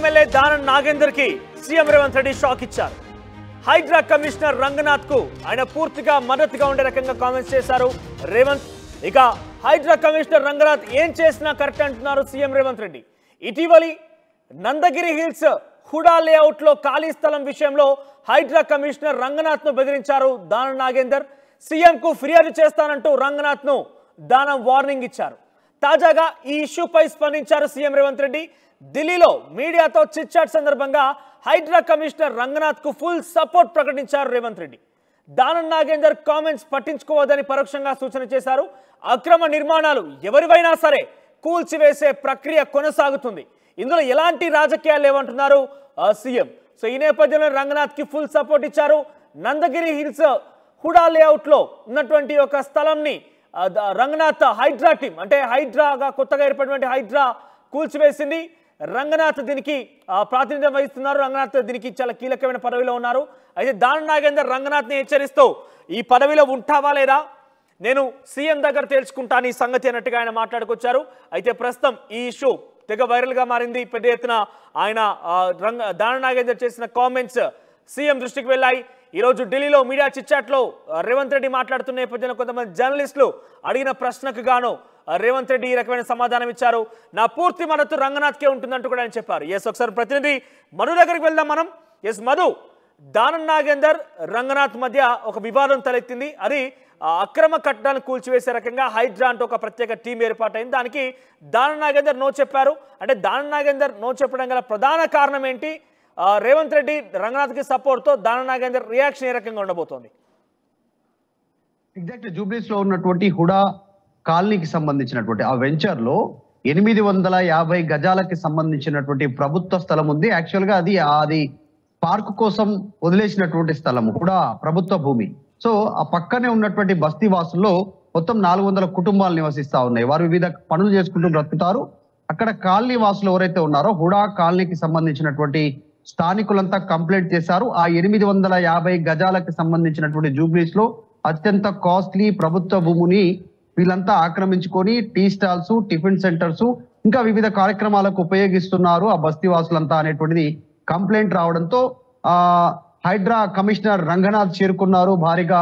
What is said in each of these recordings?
MLA దానం నాగేందర్ కి CM Revanth Reddy shock ఇచ్చారు హైడ్రా కమిషనర్ రంగనాథ్ కు ఆయన పూర్తిగా మద్దతుగా ఉండే రకంగా కామెంట్స్ చేశారు రేవంత్ ఇక హైడ్రా కమిషనర్ రంగనాథ్ ఏం చేసినా కరెక్ట్ అంటున్నారు సీఎం రేవంత్ రెడ్డి ఇటీవలి నందగిరి హిల్స్ హుడా లేఅవుట్ లో ఖాళీ స్థలం విషయంలో హైడ్రా కమిషనర్ రంగనాథ్ ను బెదిరించారు దానం నాగేందర్ సీఎం కు ఫిర్యాదు చేస్తానంటూ రంగనాథ్ ను దానం వార్నింగ్ ఇచ్చారు తాజాగా ఈ ఇష్యూపై స్పందించారు సీఎం రేవంత్ రెడ్డి ఢిల్లీలో మీడియాతో చిట్చాట్ సందర్భంగా హైడ్రా కమిషనర్ రంగనాథ్ కు ఫుల్ సపోర్ట్ ప్రకటించారు రేవంత్ రెడ్డి దానం నాగేందర్ కామెంట్స్ పట్టించుకోవద్దని పరోక్షంగా సూచన చేశారు అక్రమ నిర్మాణాలు ఎవరివైనా సరే కూల్చివేసే ప్రక్రియ కొనసాగుతుంది ఇందులో ఎలాంటి రాజకీయాలు లేవంటున్నారు ఆ, సీఎం సో ఈ నేపథ్యంలో రంగనాథ్ కి ఫుల్ సపోర్ట్ ఇచ్చారు నందగిరి హిల్స్ హుడా లేఅవుట్ లో ఉన్నటువంటి ఒక స్థలంని ఆ, ద- రంగనాథ్ హైడ్రా టీం అంటే హైడ్రాగా కొత్తగా ఏర్పడినటువంటి హైడ్రా కూల్చివేసింది రంగనాథ్ దీనికి ఆ, ప్రాతినిధ్యం వహిస్తున్నారు రంగనాథ్ దీనికి చాలా కీలకమైన పదవిలో ఉన్నారు అయితే దాని నాగేందర్ రంగనాథ్ని హెచ్చరిస్తూ ఈ పదవిలో ఉంటావా లేదా నేను సీఎం దగ్గర తేల్చుకుంటాను ఈ సంగతి అన్నట్టుగా ఆయన మాట్లాడుకొచ్చారు అయితే ప్రస్తుతం ఈ ఇష్యూ తెగ వైరల్గా మారింది పెద్ద ఎత్తున ఆయన ఆ, రంగ దాన నాగేందర్ చేసిన కామెంట్స్ సీఎం దృష్టికి వెళ్ళాయి ఈరోజు ఢిల్లీలో మీడియా చిచ్చాట్లో ఆ, రేవంత్ రెడ్డి మాట్లాడుతున్న నేపథ్యంలో కొంతమంది జర్నలిస్టులు అడిగిన ప్రశ్నకు గాను ఆ, రేవంత్ రెడ్డి ఈ రకమైన సమాధానం ఇచ్చారు నా పూర్తి మద్దతు రంగనాథ్కే ఉంటుందంటూ కూడా ఆయన చెప్పారు ఎస్ ఒకసారి ప్రతినిధి మధు దగ్గరికి వెళ్దాం మనం ఎస్ మధు దానం నాగేందర్ రంగనాథ్ మధ్య ఒక వివాదం తలెత్తింది అది ఆ, అక్రమ కట్టడాన్ని కూల్చివేసే రకంగా హైడ్రా అంటూ ఒక ప్రత్యేక టీం ఏర్పాటైంది దానికి దానం నాగేందర్ నో చెప్పారు అంటే దానం నాగేందర్ నో చెప్పడం గల ప్రధాన కారణం ఏంటి ఆ, రేవంత్ రెడ్డి రంగనాథ్కి సపోర్ట్తో దానం నాగేందర్ రియాక్షన్ ఏ రకంగా ఉండబోతోంది ఎగ్జాక్ట్ జూబ్లీస్ లో ఉన్నటువంటి హుడా కాలనీకి సంబంధించినటువంటి ఆ వెంచర్ లో ఎనిమిది వందల యాభై గజాలకి సంబంధించినటువంటి ప్రభుత్వ స్థలం ఉంది యాక్చువల్ గా అది అది పార్క్ కోసం వదిలేసినటువంటి స్థలం కూడా ప్రభుత్వ భూమి సో ఆ పక్కనే ఉన్నటువంటి బస్తీ వాసుల్లో మొత్తం నాలుగు వందల కుటుంబాలు నివసిస్తా ఉన్నాయి వారు వివిధ పనులు చేసుకుంటూ బ్రతుకుతారు అక్కడ కాలనీ వాసులు ఎవరైతే ఉన్నారో హుడా కాలనీకి సంబంధించినటువంటి స్థానికులంతా కంప్లైంట్ చేశారు ఆ ఎనిమిది వందల యాభై గజాలకు సంబంధించినటువంటి జూబ్లీస్ లో అత్యంత కాస్ట్లీ ప్రభుత్వ భూమిని వీళ్ళంతా ఆక్రమించుకొని టీ స్టాల్స్ టిఫిన్ సెంటర్స్ ఇంకా వివిధ కార్యక్రమాలకు ఉపయోగిస్తున్నారు ఆ బస్తీ వాసులంతా అనేటువంటిది కంప్లైంట్ రావడంతో ఆ హైడ్రా కమిషనర్ రంగనాథ్ చేరుకున్నారు భారీగా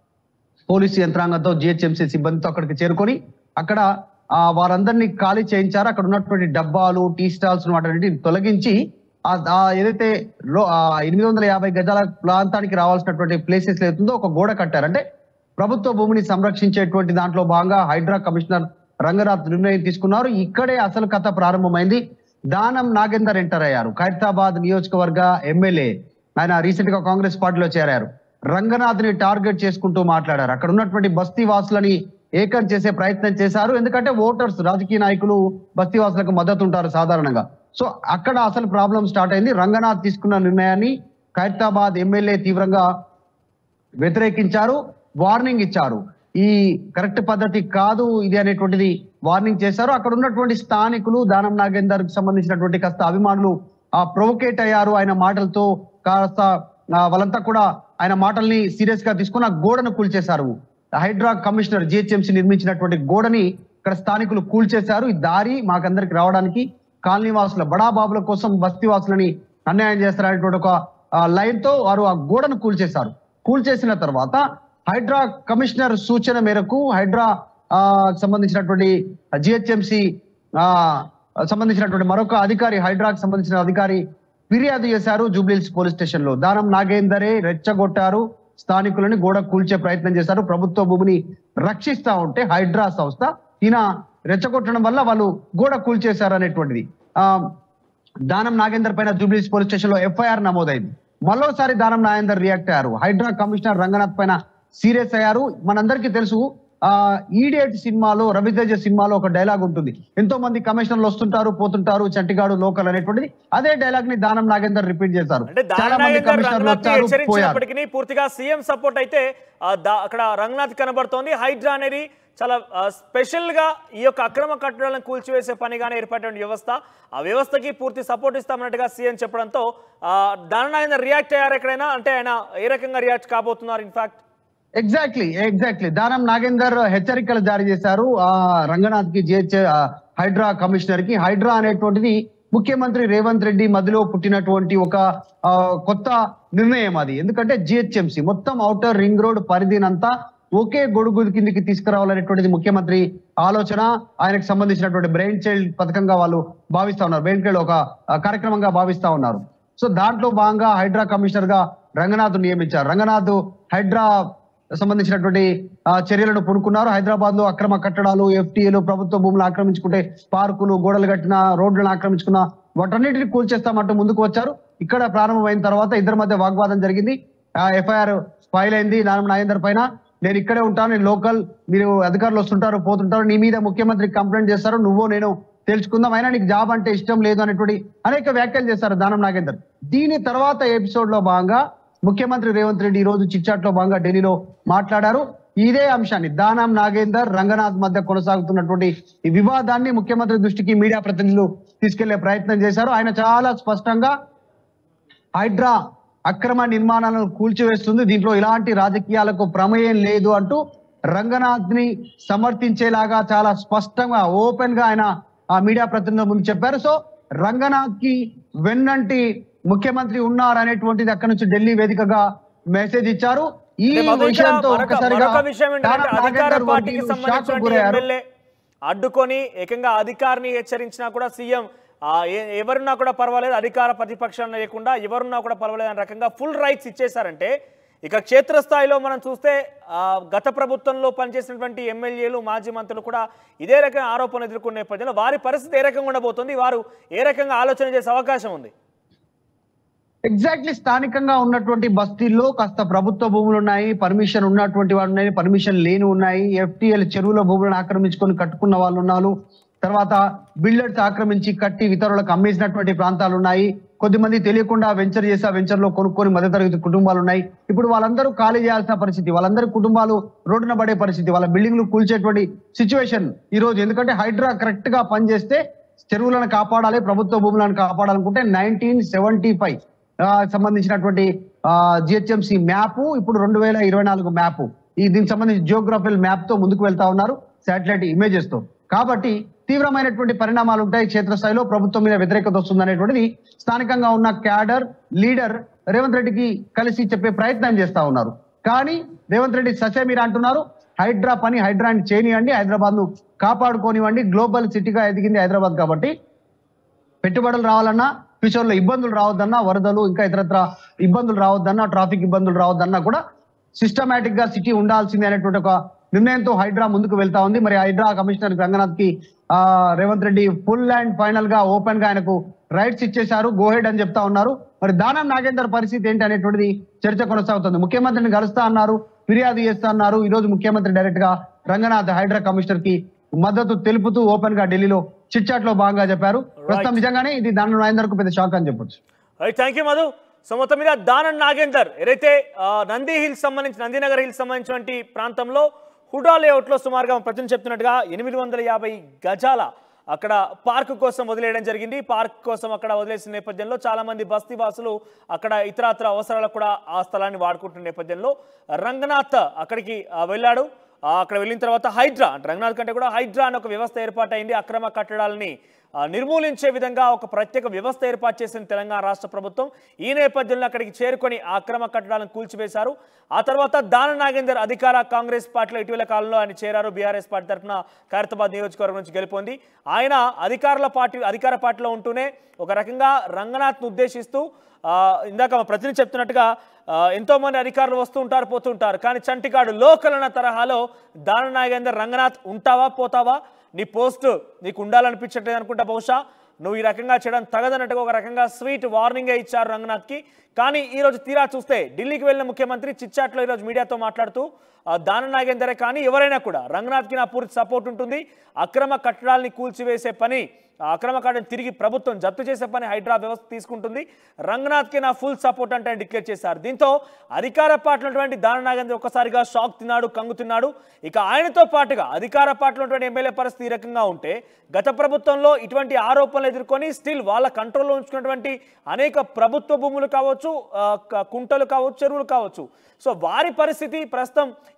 పోలీసు యంత్రాంగంతో జిహెచ్ఎంసీ సిబ్బందితో అక్కడికి చేరుకొని అక్కడ ఆ వారందరినీ ఖాళీ చేయించారు అక్కడ ఉన్నటువంటి డబ్బాలు టీ స్టాల్స్ వాటిని తొలగించి ఆ ఆ ఏదైతే లో ఆ ఎనిమిది వందల యాభై గజాల ప్రాంతానికి రావాల్సినటువంటి ప్లేసెస్ ఏతుందో ఒక గోడ కట్టారు అంటే ప్రభుత్వ భూమిని సంరక్షించేటువంటి దాంట్లో భాగంగా హైడ్రా కమిషనర్ రంగనాథ్ నిర్ణయం తీసుకున్నారు ఇక్కడే అసలు కథ ప్రారంభమైంది దానం నాగేందర్ ఎంటర్ అయ్యారు ఖైరతాబాద్ నియోజకవర్గ ఎమ్మెల్యే ఆయన రీసెంట్ గా కాంగ్రెస్ పార్టీలో చేరారు రంగనాథ్ ని టార్గెట్ చేసుకుంటూ మాట్లాడారు అక్కడ ఉన్నటువంటి బస్తీ వాసులని ఏకం చేసే ప్రయత్నం చేశారు ఎందుకంటే ఓటర్స్ రాజకీయ నాయకులు బస్తీ వాసులకు మద్దతు ఉంటారు సాధారణంగా సో అక్కడ అసలు ప్రాబ్లం స్టార్ట్ అయింది రంగనాథ్ తీసుకున్న నిర్ణయాన్ని ఖైరతాబాద్ ఎమ్మెల్యే తీవ్రంగా వ్యతిరేకించారు వార్నింగ్ ఇచ్చారు ఈ కరెక్ట్ పద్ధతి కాదు ఇది అనేటువంటిది వార్నింగ్ చేశారు అక్కడ ఉన్నటువంటి స్థానికులు దానం నాగేందర్ కి సంబంధించినటువంటి కాస్త అభిమానులు ఆ ప్రొవోకేట్ అయ్యారు ఆయన మాటలతో కాస్త ఆ, వాళ్ళంతా కూడా ఆయన మాటల్ని సీరియస్ గా తీసుకుని ఆ గోడను కూల్చేశారు హైడ్రా కమిషనర్ జిహెచ్ఎంసీ నిర్మించినటువంటి గోడని ఇక్కడ స్థానికులు కూల్చేశారు ఈ దారి మాకందరికి రావడానికి కాలనీ వాసుల బడాబాబుల కోసం బస్తీ వాసులని అన్యాయం చేస్తారనేటువంటి ఒక లైన్ తో వారు ఆ గోడను కూల్చేశారు కూల్చేసిన తర్వాత హైడ్రా కమిషనర్ సూచన మేరకు హైడ్రా ఆ, సంబంధించినటువంటి జిహెచ్ఎంసి సంబంధించినటువంటి మరొక అధికారి హైడ్రాకి సంబంధించిన అధికారి ఫిర్యాదు చేశారు జూబ్లీహిల్స్ పోలీస్ స్టేషన్ లో దానం నాగేందరే రెచ్చగొట్టారు స్థానికులని గోడ కూల్చే ప్రయత్నం చేశారు ప్రభుత్వ భూమిని రక్షిస్తా ఉంటే హైడ్రా సంస్థ ఈయన రెచ్చగొట్టడం వల్ల వాళ్ళు గోడ కూల్చేశారు అనేటువంటిది ఆ దానం నాగేందర్ పైన జూబ్లీస్ పోలీస్ స్టేషన్ లో ఎఫ్ఐఆర్ నమోదైంది మరోసారి దానం నాగేందర్ రియాక్ట్ అయ్యారు హైడ్రా కమిషనర్ రంగనాథ్ పైన సీరియస్ అయ్యారు మనందరికీ తెలుసు ఆ ఈడియట్ సినిమాలో రవితేజ సినిమాలో ఒక డైలాగ్ ఉంటుంది ఎంతో మంది కమిషనర్లు వస్తుంటారు పోతుంటారు చంటిగాడు లోకల్ అనేటువంటిది అదే డైలాగ్ ని దానం నాగేందర్ రిపీట్ చేశారు అంటే చాలా దాని మంది నాగేందర్ కమిషనర్లు రంగనాథ్ వచ్చారు పోయారు హెచ్చరించినప్పటికీ పూర్తిగా సీఎం సపోర్ట్ అయితే ఆ, దా- అక్కడ రంగనాథ్ కనబడుతోంది హైడ్రా అనేది చాలా ఆ, స్పెషల్ గా ఈ యొక్క అక్రమ కట్టడాలను కూల్చివేసే పనిగానే ఏర్పడిన వ్యవస్థ ఆ వ్యవస్థకి పూర్తి సపోర్ట్ ఇస్తామన్నట్టుగా సీఎం చెప్పడంతో ఆ, దాని నాగేందర్ రియాక్ట్ అయ్యారు ఎక్కడైనా అంటే ఆయన ఏ రకంగా రియాక్ట్ కాబోతున్నారు ఇన్ఫాక్ట్ ఎగ్జాక్ట్లీ ఎగ్జాక్ట్లీ దానం నాగేందర్ హెచ్చరికలు జారీ చేశారు ఆ రంగనాథ్ కి జిహెచ్ హైడ్రా కమిషనర్ కి హైడ్రా అనేటువంటిది ముఖ్యమంత్రి రేవంత్ రెడ్డి మధ్యలో పుట్టినటువంటి ఒక ఆ, కొత్త నిర్ణయం అది ఎందుకంటే జిహెచ్ఎంసి మొత్తం ఔటర్ రింగ్ రోడ్ పరిధినంతా ఒకే గొడుగు కిందికి తీసుకురావాలనేటువంటిది ముఖ్యమంత్రి ఆలోచన ఆయనకు సంబంధించినటువంటి బ్రెయిన్ చైల్డ్ పథకంగా వాళ్ళు భావిస్తా ఉన్నారు బ్రెయిన్ చైల్డ్ ఒక ఆ, కార్యక్రమంగా భావిస్తా ఉన్నారు సో దాంట్లో భాగంగా హైడ్రా కమిషనర్ గా రంగనాథ్ నియమించారు రంగనాథ్ హైడ్రా సంబంధించినటువంటి ఆ, చర్యలను పూనుకున్నారు హైదరాబాద్ లో అక్రమ కట్టడాలు ఎఫ్టీఏలు ప్రభుత్వ భూములు ఆక్రమించుకుంటే పార్కులు గోడలు కట్టిన రోడ్లను ఆక్రమించుకున్న వాటన్నిటిని కూల్చేస్తామంటూ ముందుకు వచ్చారు ఇక్కడ ప్రారంభమైన తర్వాత ఇద్దరి మధ్య వాగ్వాదం జరిగింది ఎఫ్ఐఆర్ ఫైల్ అయింది నారాయణ నాగేందర్ పైన నేను ఇక్కడే ఉంటాను నేను లోకల్ మీరు అధికారులు వస్తుంటారు పోతుంటారు నీ మీద ముఖ్యమంత్రి కంప్లైంట్ చేస్తారు నువ్వు నేను తెలుసుకుందాం అయినా నీకు జాబ్ అంటే ఇష్టం లేదు అనేటువంటి అనేక వ్యాఖ్యలు చేశారు దానం నాగేందర్ దీని తర్వాత ఎపిసోడ్ లో భాగంగా ముఖ్యమంత్రి రేవంత్ రెడ్డి ఈ రోజు చిట్చాట్ లో భాగంగా ఢిల్లీలో మాట్లాడారు ఇదే అంశాన్ని దానం నాగేందర్ రంగనాథ్ మధ్య కొనసాగుతున్నటువంటి ఈ వివాదాన్ని ముఖ్యమంత్రి దృష్టికి మీడియా ప్రతినిధులు తీసుకెళ్లే ప్రయత్నం చేశారు ఆయన చాలా స్పష్టంగా హైడ్రా అక్రమ నిర్మాణాలను కూల్చివేస్తుంది దీంట్లో ఇలాంటి రాజకీయాలకు ప్రమేయం లేదు అంటూ రంగనాథ్ ని సమర్థించేలాగా చాలా స్పష్టంగా ఓపెన్ గా ఆయన ఆ మీడియా ప్రతినిధుల ముందు చెప్పారు సో రంగనాథ్ కి వెన్నంటి ముఖ్యమంత్రి ఉన్నారు అనేటువంటిది అక్కడ నుంచి ఢిల్లీ వేదికగా మెసేజ్ ఇచ్చారు ఈ అంటే మధు ఇక్కడ విషయంతో మరొక ఒక్కసారిగా మరొక విషయం ఏంటంటే దానం అధికార నాగేందర్ పార్టీకి వర్గీయులు షాక్ సంబంధించిన గురయ్యారు ఎమ్మెల్యే అడ్డుకొని ఏకంగా అధికారిని హెచ్చరించినా కూడా సీఎం ఆ, ఏ- ఎవరున్నా కూడా పర్వాలేదు అధికార ప్రతిపక్షం లేకుండా ఎవరున్నా కూడా పర్వాలేదు అనే రకంగా ఫుల్ రైట్స్ ఇచ్చేశారంటే ఇక క్షేత్రస్థాయిలో మనం చూస్తే ఆ, గత ప్రభుత్వంలో పనిచేసినటువంటి ఎమ్మెల్యేలు మాజీ మంత్రులు కూడా ఇదే రకమైన ఆరోపణలు ఎదుర్కొనే నేపథ్యంలో వారి పరిస్థితి ఏ రకంగా ఉండబోతుంది వారు ఏ రకంగా ఆలోచన చేసే అవకాశం ఉంది ఎగ్జాక్ట్లీ స్థానికంగా ఉన్నటువంటి బస్తీల్లో కాస్త ప్రభుత్వ భూములు ఉన్నాయి పర్మిషన్ ఉన్నటువంటి వాళ్ళు ఉన్నాయి పర్మిషన్ లేని ఉన్నాయి ఎఫ్టీఎల్ చెరువుల భూములను ఆక్రమించుకొని కట్టుకున్న వాళ్ళు ఉన్నారు తర్వాత బిల్డర్స్ ఆక్రమించి కట్టి ఇతరులకు అమ్మేసినటువంటి ప్రాంతాలు ఉన్నాయి కొద్దిమంది తెలియకుండా వెంచర్ చేసి ఆ వెంచర్ లో కొనుక్కొని మధ్యతరగతి కుటుంబాలు ఉన్నాయి ఇప్పుడు వాళ్ళందరూ ఖాళీ చేయాల్సిన పరిస్థితి వాళ్ళందరి కుటుంబాలు రోడ్డున పడే పరిస్థితి వాళ్ళ బిల్డింగ్లు కూల్చేటువంటి సిచ్యువేషన్ ఈ రోజు ఎందుకంటే హైడ్రా కరెక్ట్ గా పనిచేస్తే చెరువులను కాపాడాలి ప్రభుత్వ భూములను కాపాడాలనుకుంటే నైన్టీన్ సెవెంటీ ఫైవ్ సంబంధించినటువంటి జిహెచ్ఎంసి మ్యాప్ ఇప్పుడు రెండు వేల ఇరవై నాలుగు మ్యాప్ ఈ దీనికి సంబంధించి జియోగ్రఫికల్ మ్యాప్ తో ముందుకు వెళ్తా ఉన్నారు శాటిలైట్ ఇమేజెస్ తో కాబట్టి తీవ్రమైనటువంటి పరిణామాలు ఉంటాయి క్షేత్రస్థాయిలో ప్రభుత్వం మీద వ్యతిరేకత వస్తుంది అనేటువంటిది స్థానికంగా ఉన్న క్యాడర్ లీడర్ రేవంత్ రెడ్డికి కలిసి చెప్పే ప్రయత్నం చేస్తా ఉన్నారు కానీ రేవంత్ రెడ్డి ససేమీరా అంటున్నారు హైడ్రా పని హైడ్రాని చేయనివ్వండి హైదరాబాద్ ను కాపాడుకోనివ్వండి గ్లోబల్ సిటీగా ఎదిగింది హైదరాబాద్ కాబట్టి పెట్టుబడులు రావాలన్నా ఫ్యూచర్ లో ఇబ్బందులు రావద్దన్నా వరదలు ఇంకా ఇతరత్ర ఇబ్బందులు రావద్దన్నా ట్రాఫిక్ ఇబ్బందులు రావద్దన్నా కూడా సిస్టమేటిక్ గా సిటీ ఉండాల్సిందే అనేటువంటి ఒక నిర్ణయంతో హైడ్రా ముందుకు వెళ్తా ఉంది మరి హైడ్రా కమిషనర్ రంగనాథ్ కి ఆ Revanth Reddy full and final గా ఓపెన్ గా ఆయనకు రైట్స్ ఇచ్చేశారు గోహెడ్ అని చెప్తా ఉన్నారు మరి దానం నాగేందర్ పరిస్థితి ఏంటి అనేటువంటిది చర్చ కొనసాగుతుంది ముఖ్యమంత్రిని కలుస్తా అన్నారు ఫిర్యాదు చేస్తా అన్నారు ఈ రోజు ముఖ్యమంత్రి డైరెక్ట్ గా రంగనాథ్ హైడ్రా కమిషనర్ కి మద్దతు తెలుపుతూ ఓపెన్ గా ఢిల్లీలో చిట్చాట్ లో భాగంగా చెప్పారు ప్రస్తుతం నిజంగానే ఇది దానం నాగేందర్ కు పెద్ద షాక్ అని చెప్పొచ్చు right thank you Madhu so మొత్తం మీద దానం నాగేందర్ ఏదైతే ఆ, నంది హిల్స్ సంబంధించి నందినగర్ హిల్స్ సంబంధించినటువంటి ప్రాంతంలో హుడా లేఅవుట్లో సుమారుగా ప్రతిని చెప్తున్నట్టుగా ఎనిమిది వందల యాభై గజాల అక్కడ పార్క్ కోసం వదిలేయడం జరిగింది పార్క్ కోసం అక్కడ వదిలేసిన నేపథ్యంలో చాలా మంది బస్తీ వాసులు అక్కడ ఇతరత్ర అవసరాలకు కూడా ఆ స్థలాన్ని వాడుకుంటున్న నేపథ్యంలో రంగనాథ్ అక్కడికి ఆ, వెళ్ళాడు ఆ, అక్కడ వెళ్ళిన తర్వాత హైడ్రా అంటే రంగనాథ్ కంటే కూడా హైడ్రా అనే ఒక వ్యవస్థ ఏర్పాటైంది అక్రమ కట్టడాలని ఆ, నిర్మూలించే విధంగా ఒక ప్రత్యేక వ్యవస్థ ఏర్పాటు చేసిన తెలంగాణ రాష్ట్ర ప్రభుత్వం ఈ నేపథ్యంలో అక్కడికి చేరుకొని ఆ అక్రమ కట్టడాలను కూల్చివేశారు ఆ తర్వాత దాన నాగేందర్ అధికార కాంగ్రెస్ పార్టీలో ఇటీవల కాలంలో ఆయన చేరారు బీఆర్ఎస్ పార్టీ తరఫున ఖైరతాబాద్ నియోజకవర్గం నుంచి గెలుపొంది ఆయన అధికారుల పార్టీ అధికార పార్టీలో ఉంటూనే ఒక రకంగా రంగనాథ్ను ఉద్దేశిస్తూ ఆ, ఇందాక మా ప్రతినిధి చెప్తున్నట్టుగా ఆ, ఎంతో మంది అధికారులు వస్తూ ఉంటారు పోతుంటారు కానీ చంటికాడు లోకల్ అన్న తరహాలో దాన నాగేందర్ రంగనాథ్ ఉంటావా పోతావా నీ పోస్ట్ నీకు ఉండాలనిపించట్లేదు అనుకుంటా బహుశా నువ్వు ఈ రకంగా చేయడం తగదన్నట్టుగా ఒక రకంగా స్వీట్ వార్నింగే ఇచ్చారు రంగనాథ్కి కానీ ఈ రోజు తీరా చూస్తే ఢిల్లీకి వెళ్ళిన ముఖ్యమంత్రి చిచ్చాట్లో ఈరోజు మీడియాతో మాట్లాడుతూ ఆ, దాన నాగేందరే కానీ ఎవరైనా కూడా రంగనాథ్కి నా పూర్తి సపోర్ట్ ఉంటుంది అక్రమ కట్టడాల్ని కూల్చివేసే పని ఆ అక్రమ కట్టడం తిరిగి ప్రభుత్వం జప్తు చేసే పని హైడ్రా వ్యవస్థ తీసుకుంటుంది రంగనాథ్కి నా ఫుల్ సపోర్ట్ అంటే ఆయన డిక్లేర్ చేశారు దీంతో అధికార పార్టీలో ఉన్నటువంటి దాన నాగేంద్ర ఒక్కసారిగా షాక్ తిన్నాడు కంగుతున్నాడు ఇక ఆయనతో పాటుగా అధికార పార్టీలో ఉన్నటువంటి ఎమ్మెల్యే పరిస్థితి ఈ రకంగా ఉంటే గత ప్రభుత్వంలో ఇటువంటి ఆరోపణలు ఎదుర్కొని స్టిల్ వాళ్ళ కంట్రోల్లో ఉంచుకున్నటువంటి అనేక ప్రభుత్వ భూములు కావచ్చు ఆ, క- కుంటలు కావచ్చు చెరువులు కావచ్చు సో వారి పరిస్థితి ప్రస్తుతం